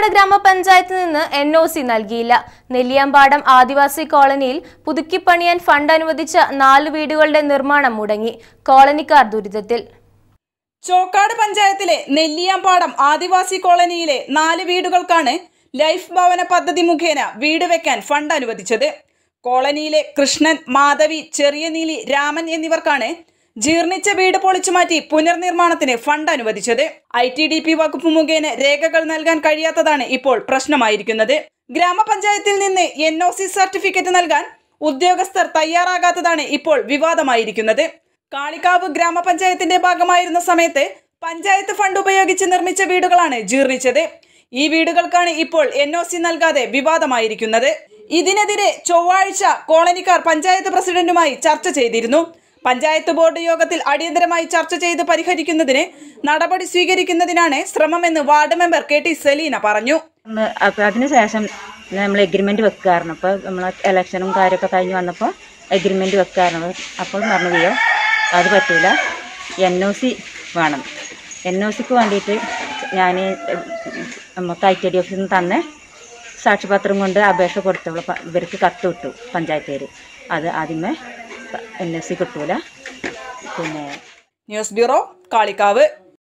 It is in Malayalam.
ചോക്കാട് ഗ്രാമപഞ്ചായത്തിൽ നിന്ന് എൻ ഒ സി നൽകിയില്ല നെല്ലിയാമ്പാടം ആദിവാസി കോളനിയിൽ പുതുക്കിപ്പണിയാൻ ഫണ്ട് അനുവദിച്ച നാല് വീടുകളുടെ നിർമ്മാണം മുടങ്ങി കോളനിക്കാർ ദുരിതത്തിൽ ചോക്കാട് പഞ്ചായത്തിലെ നെല്ലിയാമ്പാടം ആദിവാസി കോളനിയിലെ നാല് വീടുകൾക്കാണ് ലൈഫ് ഭവന പദ്ധതി മുഖേന വീട് വെക്കാൻ ഫണ്ട് അനുവദിച്ചത് കോളനിയിലെ കൃഷ്ണൻ മാധവി ചെറിയ നീലി രാമൻ എന്നിവർക്കാണ് ജീർണിച്ച വീട് പൊളിച്ചു മാറ്റി പുനർനിർമ്മാണത്തിന് ഫണ്ട് അനുവദിച്ചത് ഐ ടി ഡി പി വകുപ്പ് മുഖേന രേഖകൾ നൽകാൻ കഴിയാത്തതാണ് ഇപ്പോൾ പ്രശ്നമായിരിക്കുന്നത് ഗ്രാമപഞ്ചായത്തിൽ നിന്ന് എൻ ഒ സി സർട്ടിഫിക്കറ്റ് നൽകാൻ ഉദ്യോഗസ്ഥർ തയ്യാറാകാത്തതാണ് ഇപ്പോൾ വിവാദമായിരിക്കുന്നത് കാളികാവ് ഗ്രാമപഞ്ചായത്തിന്റെ ഭാഗമായിരുന്ന സമയത്ത് പഞ്ചായത്ത് ഫണ്ട് ഉപയോഗിച്ച് നിർമ്മിച്ച വീടുകളാണ് ജീർണിച്ചത് ഈ വീടുകൾക്കാണ് ഇപ്പോൾ എൻ ഒ സി നൽകാതെ വിവാദമായിരിക്കുന്നത് ഇതിനെതിരെ ചൊവ്വാഴ്ച കോളനിക്കാർ പഞ്ചായത്ത് പ്രസിഡന്റുമായി ചർച്ച ചെയ്തിരുന്നു പഞ്ചായത്ത് ബോർഡ് യോഗത്തിൽ അടിയന്തരമായി ചർച്ച ചെയ്ത് പരിഹരിക്കുന്നതിന് നടപടി സ്വീകരിക്കുന്നതിനാണ് ശ്രമമെന്ന് ward member K T Selina പറഞ്ഞു ഒന്ന് അപ്പോൾ അതിനുശേഷം നമ്മൾ എഗ്രിമെൻ്റ് വെക്കാറുണ്ട് അപ്പോൾ നമ്മൾ ഇലക്ഷനും കാര്യമൊക്കെ കഴിഞ്ഞ് വന്നപ്പോൾ എഗ്രിമെൻ്റ് വെക്കാറുണ്ട് അപ്പോൾ പറഞ്ഞു ചെയ്യോ അത് പറ്റൂല എൻ ഒ സി വേണം എൻ ഒ സിക്ക് വേണ്ടിയിട്ട് ഞാൻ നമുക്ക് ഐ ടി ഡി ഓഫീസിൽ നിന്ന് തന്നെ സാക്ഷ്യപത്രം കൊണ്ട് അപേക്ഷ കൊടുത്തോളൂ പ- ഇവർക്ക് കത്ത് വിട്ടു പഞ്ചായത്തുകാർ അത് ആദ്യമേ എൻ ഒ സി കിട്ടൂല പിന്നെ ന്യൂസ് ബ്യൂറോ കാളിക്കാവ്